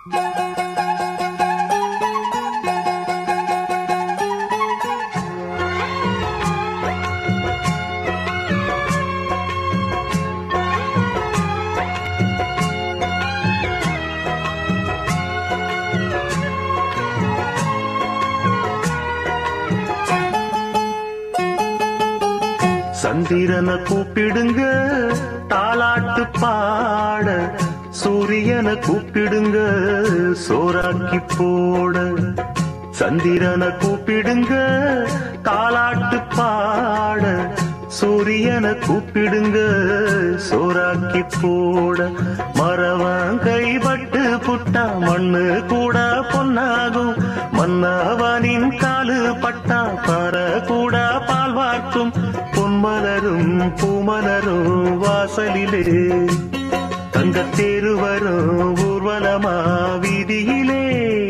சந்திரனை கூப்பிடுங்க தாலாட்டு பாட சூரியனை கூப்பிடுங்க சோறாக்கி போட சந்திரனை கூப்பிடுங்க தாலாட்டு பாட சூரியனை கூப்பிடுங்க சோறாக்கி போட மரவன் கைப்பட்டு புட்டா மண்ணு கூட பொன்னாகும் மன்னவனின் காலு பட்டா பற கூட பால் வார்க்கும் பொன்மலரும் பூமலரும் வாசலிலே தங்கத்தேரு வரும் ஊர்வலமா வீதியிலே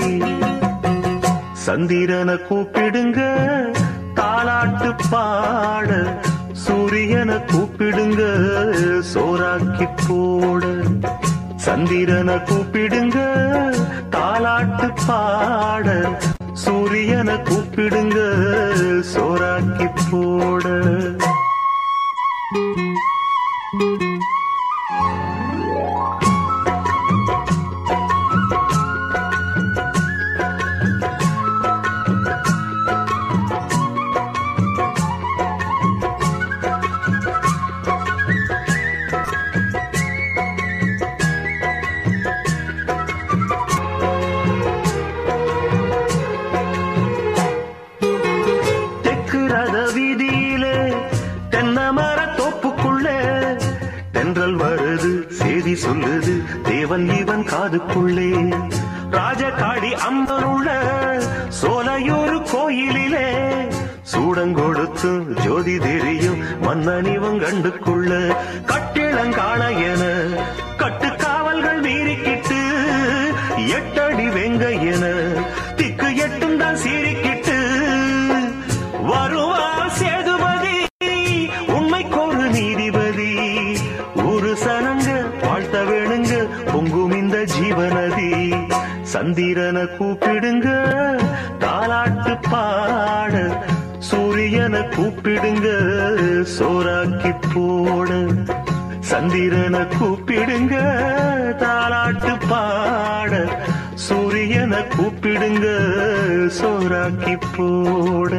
சந்திரனை கூப்பிடுங்க தாலாட்டு பாட சூரியனை கூப்பிடுங்க சோறாக்கி போட சந்திரனை கூப்பிடுங்க தாலாட்டு பாட சூரியனை கூப்பிடுங்க சோறாக்கி போட தெற்கு ரத வீதியிலே தென்னமர தோப்புக்குள்ளே தென்றல் வருது செய்தி சொல்லுது தேவன் இவன் காதுக்குள்ளே ராஜகாடி அம்பருள்ள சோலையூர் கோயிலிலே சூடங்கொடுத்து ஜோதி தெரியும் மன்னன் இவன் கண்டுக்குள்ள கட்டிளங்காண என கட்டு காவல்கள் வீறிக்கிட்டு எட்டடி வெங்க என திக்கு எட்டும் தான் சீறிக்கிட்டு வருவார் சேதுபதி உண்மைக்கொரு நீதிபதி ஒரு சனங்க வாழ்த்த வேணுங்க பொங்கும் இந்த ஜீவநதி சந்திரனை கூப்பிடுங்க தாலாட்டு பாட சூரியனை கூப்பிடுங்க சோறாக்கி போட சந்திரனை கூப்பிடுங்க தாலாட்டு பாட சூரியனை கூப்பிடுங்க சோறாக்கி போட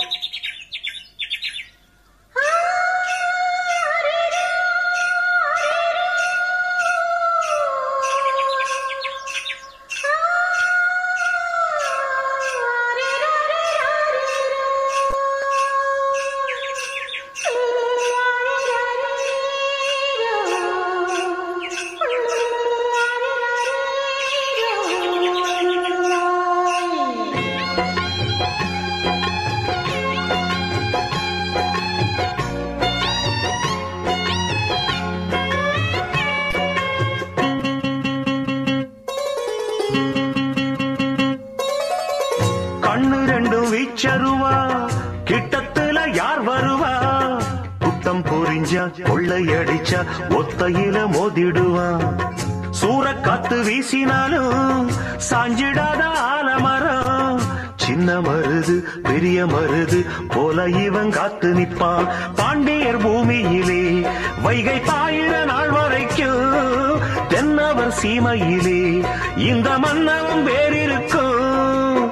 கண்ணு ரெண்டும் வீச்சருவா கிட்டத்துல யார் வருவா குத்தம் புரிஞ்சா கொள்ளையடிச்சா ஒத்தையில மோதிடுவான் சூற காத்து வீசினாலும் சாஞ்சிடாத ஆலமரம் சின்ன மருது பெரிய மருது போல இவன் காத்து நிப்பான் பாண்டியர் பூமியிலே வைகை பாயிர நாள் வரைக்கும் தென்னவர் சீமையிலே இந்த மன்னவன் வேறிருக்கும்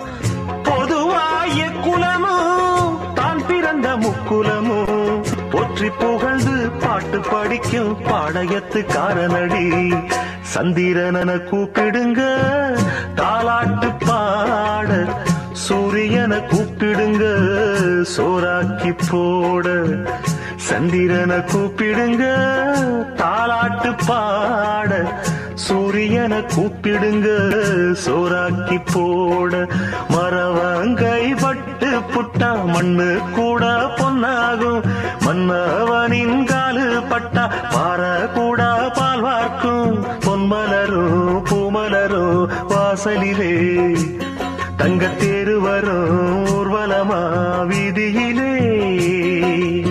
பொதுவாய குலமும் தான் பிறந்த முக்குலமும் போற்றி புகழ்ந்து பாட்டு படிக்கும் பாடயத்து காரனடி சந்திரனன கூப்பிடுங்க தாலாட்டு பாட சூரியனை கூப்பிடுங்க சோறாக்கி போட சந்திரனை கூப்பிடுங்க தாலாட்டு பாட சூரியனை கூப்பிடுங்க சோறாக்கி போட மரவங்கை பட்டு புட்டா மண்ணு கூட பொன்னாகும் மன்னவனின் காலு பட்டா பாற கூட பால் வார்க்கும் பொன்மலரும் பூமலரும் வாசலிலே தங்கத்தேரு வரும் ஊர்வலமா வீதியிலே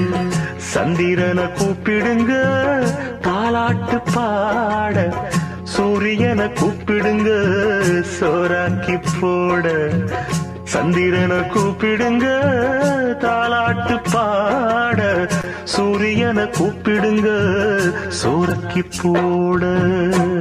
சந்திரனை கூப்பிடுங்க தாலாட்டு பாட சூரியனை கூப்பிடுங்க சோறாக்கி போட சந்திரனை கூப்பிடுங்க தாலாட்டு பாட சூரியனை கூப்பிடுங்க சோறக்கி போட